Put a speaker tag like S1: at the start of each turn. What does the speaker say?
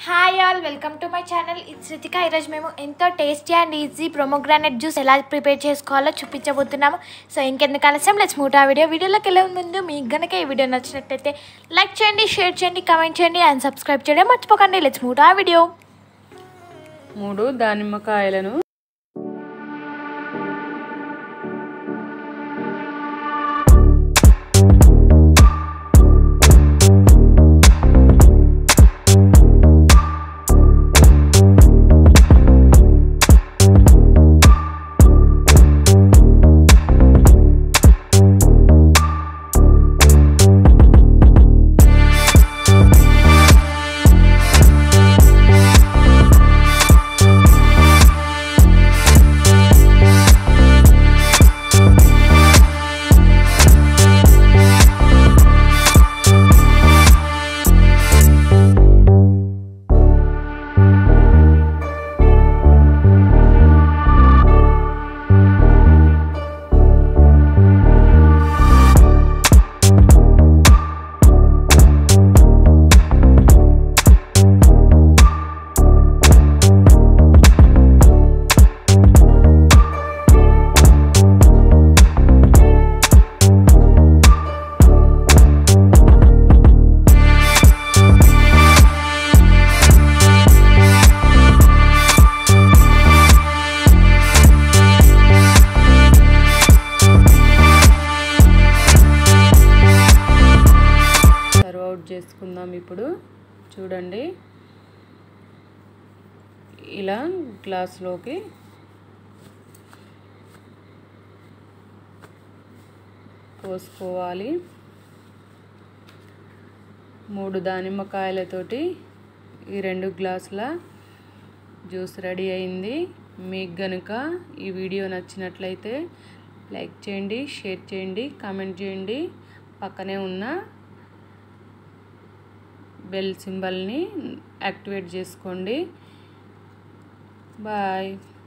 S1: hi all welcome to my channel it's Ritika ఈరోజు మేము ఎంతో tasty and easy pomegranate juice ఎలా ప్రిపేర్ చేసుకోవాలో చూపించబోతున్నాము సో ఇంకెందుకు ఆలస్యం లెట్స్ మూట్ ఆ వీడియో వీడియోలోకి వెళ్ళే ముందు మీకు గనక ఈ వీడియో నచ్చినట్టయితే లైక్ చేయండి షేర్ చేయండి కామెంట్ చేయండి అండ్ సబ్స్క్రైబ్ చేయడం మర్చిపోకండి లెట్స్ మూట్ ఆ వీడియో
S2: మూడు దానిమ్మకాయలను సర్వ్ అవుట్ చేసుకుందాం ఇప్పుడు చూడండి ఇలా గ్లాస్లోకి పోసుకోవాలి మూడు దానిమ్మకాయలతోటి ఈ రెండు గ్లాసుల జ్యూస్ రెడీ అయింది మీకు గనుక ఈ వీడియో నచ్చినట్లయితే లైక్ చేయండి షేర్ చేయండి కామెంట్ చేయండి పక్కనే ఉన్న బెల్ సింబల్ని యాక్టివేట్ చేసుకోండి బాయ్